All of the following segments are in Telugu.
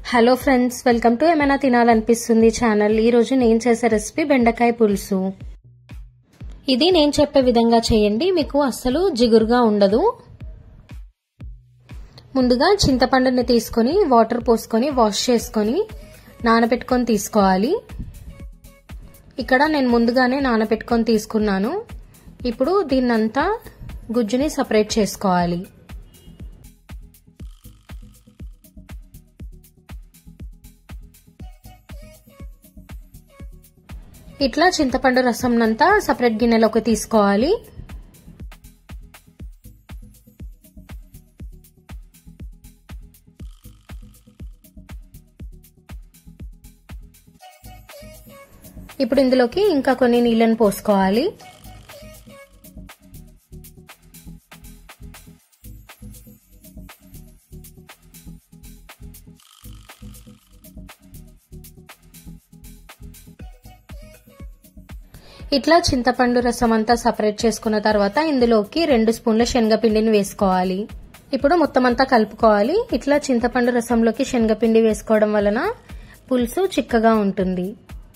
హలో ఫ్రెండ్స్ వెల్కమ్ టు ఏమైనా తినాలనిపిస్తుంది ఛానల్ ఈరోజు నేను చేసే రెసిపీ బెండకాయ పులుసు ఇది నేను చెప్పే విధంగా చేయండి మీకు అస్సలు జిగురుగా ఉండదు ముందుగా చింతపండుని తీసుకొని వాటర్ పోసుకొని వాష్ చేసుకొని నానబెట్టుకొని తీసుకోవాలి ఇక్కడ నేను ముందుగానే నానబెట్టుకొని తీసుకున్నాను ఇప్పుడు దీన్నంతా గుజ్జుని సపరేట్ చేసుకోవాలి ఇట్లా చింతపండు రసంనంతా సపరేట్ గిన్నెలోకి తీసుకోవాలి ఇప్పుడు ఇందులోకి ఇంకా కొన్ని నీళ్ళని పోసుకోవాలి ఇట్లా చింతపండు రసం అంతా సపరేట్ చేసుకున్న తర్వాత ఇందులోకి రెండు స్పూన్ల శనగపిండిని వేసుకోవాలి ఇప్పుడు మొత్తం అంతా కలుపుకోవాలి ఇట్లా చింతపండు రసంలోకి శనగపిండి వేసుకోవడం వలన పులుసు చిక్కగా ఉంటుంది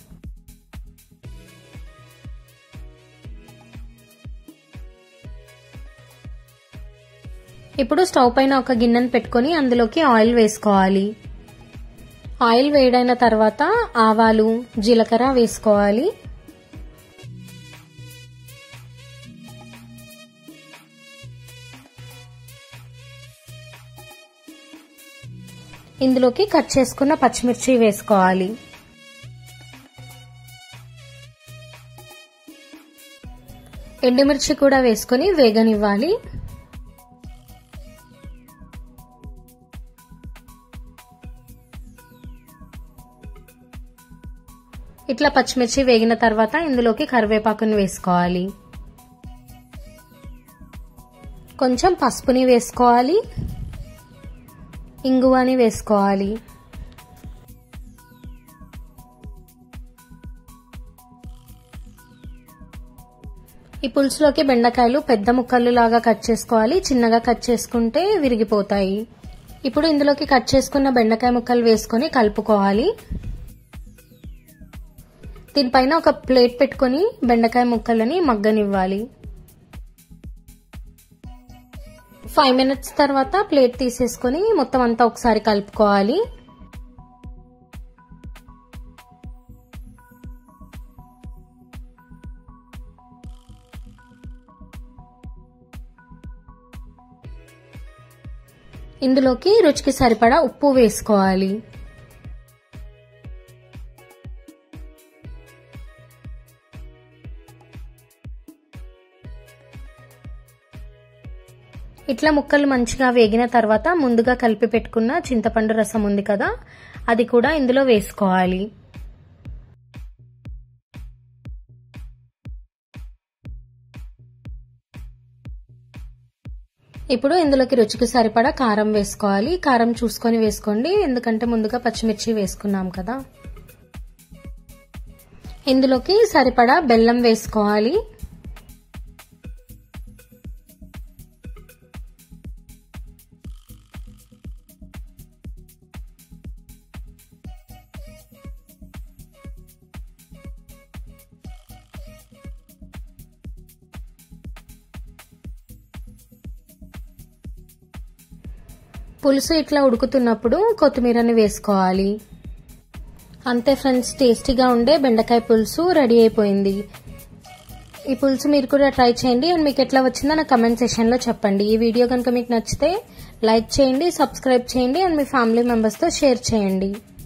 ఇప్పుడు స్టవ్ పైన ఒక గిన్నెను పెట్టుకొని అందులోకి ఆయిల్ వేసుకోవాలి ఆయిల్ వేడైన తర్వాత ఆవాలు జీలకర్ర వేసుకోవాలి ఇందులోకి కట్ చేసుకున్న పచ్చిమిర్చి వేసుకోవాలి ఎండుమిర్చి కూడా వేసుకొని వేగనివ్వాలి ఇట్లా పచ్చిమిర్చి వేగిన తర్వాత ఇందులోకి కరివేపాకుని వేసుకోవాలి కొంచెం పసుపుని వేసుకోవాలి ఇంగువని వేసుకోవాలి ఈ పులుసులోకి బెండకాయలు పెద్ద ముక్కలు లాగా కట్ చేసుకోవాలి చిన్నగా కట్ చేసుకుంటే విరిగిపోతాయి ఇప్పుడు ఇందులోకి కట్ చేసుకున్న బెండకాయ ముక్కలు వేసుకొని కలుపుకోవాలి దీనిపైన ఒక ప్లేట్ పెట్టుకొని బెండకాయ ముక్కలని మగ్గనివ్వాలి ఫైవ్ మినిట్స్ తర్వాత ప్లేట్ తీసేసుకొని మొత్తం అంతా ఒకసారి కలుపుకోవాలి ఇందులోకి రుచికి సరిపడా ఉప్పు వేసుకోవాలి ఇట్లా ముక్కలు మంచిగా వేగిన తర్వాత ముందుగా కలిపి పెట్టుకున్న చింతపండు రసం ఉంది కదా అది కూడా ఇందులో వేసుకోవాలి ఇప్పుడు ఇందులోకి రుచికి సరిపడా కారం వేసుకోవాలి కారం చూసుకొని వేసుకోండి ఎందుకంటే ముందుగా పచ్చిమిర్చి వేసుకున్నాం కదా ఇందులోకి సరిపడా బెల్లం వేసుకోవాలి పులుసు ఇట్లా ఉడుకుతున్నప్పుడు కొత్తిమీరని వేసుకోవాలి అంతే ఫ్రెండ్స్ టేస్టీగా ఉండే బెండకాయ పులుసు రెడీ అయిపోయింది ఈ పులుసు మీరు కూడా ట్రై చేయండి అండ్ మీకు ఎట్లా వచ్చిందో నా కమెంట్ సెషన్లో చెప్పండి ఈ వీడియో కనుక మీకు నచ్చితే లైక్ చేయండి సబ్స్క్రైబ్ చేయండి అండ్ మీ ఫ్యామిలీ మెంబర్స్తో షేర్ చేయండి